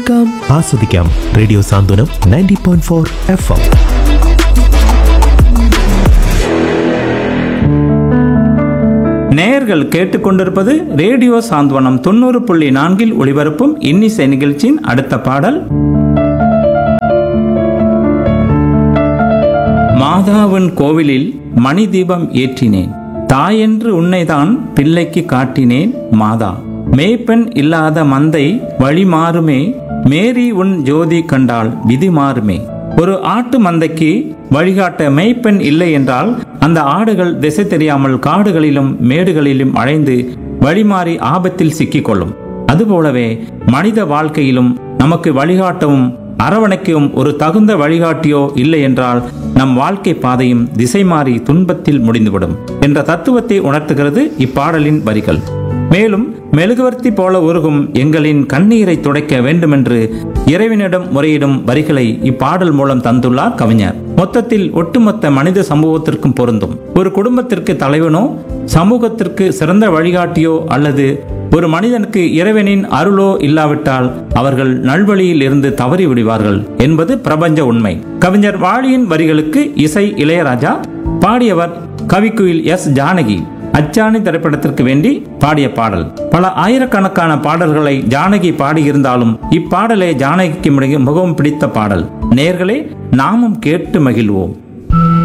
കേൾക്കാം ആസ്വദിക്കാം radio Santhwanam ninety point four F M நேயர்கள் கேட்டுக்கொண்டிருப்பது ரேடியோ சாந்தவனம் தொண்ணூறு புள்ளி நான்கில் ஒளிபரப்பும் இன்னிசை நிகழ்ச்சியின் அடுத்த பாடல் மாதாவின் கோவிலில் மணி தீபம் ஏற்றினேன் தாயென்று உன்னைதான் பிள்ளைக்கு காட்டினேன் மாதா மேய்ப்பெண் இல்லாத மந்தை வழி மாறுமே மேரி உன் ஜோதி கண்டால் விதி மாறுமே ஒரு ஆட்டு மந்தைக்கு வழிகாட்ட மேய்ப்பெண் இல்லை என்றால் அந்த ஆடுகள் திசை தெரியாமல் காடுகளிலும் மேடுகளிலும் அழைந்து வழிமாறி ஆபத்தில் சிக்கிக்கொள்ளும் அதுபோலவே மனித வாழ்க்கையிலும் நமக்கு வழிகாட்டவும் அரவணைக்கவும் ஒரு தகுந்த வழிகாட்டியோ இல்லை என்றால் நம் வாழ்க்கை பாதையும் திசை மாறி துன்பத்தில் முடிந்துவிடும் என்ற தத்துவத்தை உணர்த்துகிறது இப்பாடலின் வரிகள் மேலும் மெழுகுவர்த்தி போல உருகும் எங்களின் கண்ணீரை துடைக்க வேண்டுமென்று இறைவனிடம் முறையிடும் வரிகளை இப்பாடல் மூலம் தந்துள்ளார் கவிஞர் மொத்தத்தில் ஒட்டுமொத்த மனித சமூகத்திற்கும் பொருந்தும் ஒரு குடும்பத்திற்கு தலைவனோ சமூகத்திற்கு சிறந்த வழிகாட்டியோ அல்லது ஒரு மனிதனுக்கு இறைவனின் அருளோ இல்லாவிட்டால் அவர்கள் நல்வழியில் இருந்து தவறி விடுவார்கள் என்பது பிரபஞ்ச உண்மை கவிஞர் வாளியின் வரிகளுக்கு இசை இளையராஜா பாடியவர் கவிக்குயில் எஸ் ஜானகி அச்சாணி திரைப்படத்திற்கு வேண்டி பாடிய பாடல் பல ஆயிரக்கணக்கான பாடல்களை ஜானகி பாடியிருந்தாலும் இப்பாடலே ஜானகிக்கு மிகவும் பிடித்த பாடல் நேர்களே நாமும் கேட்டு மகிழ்வோம்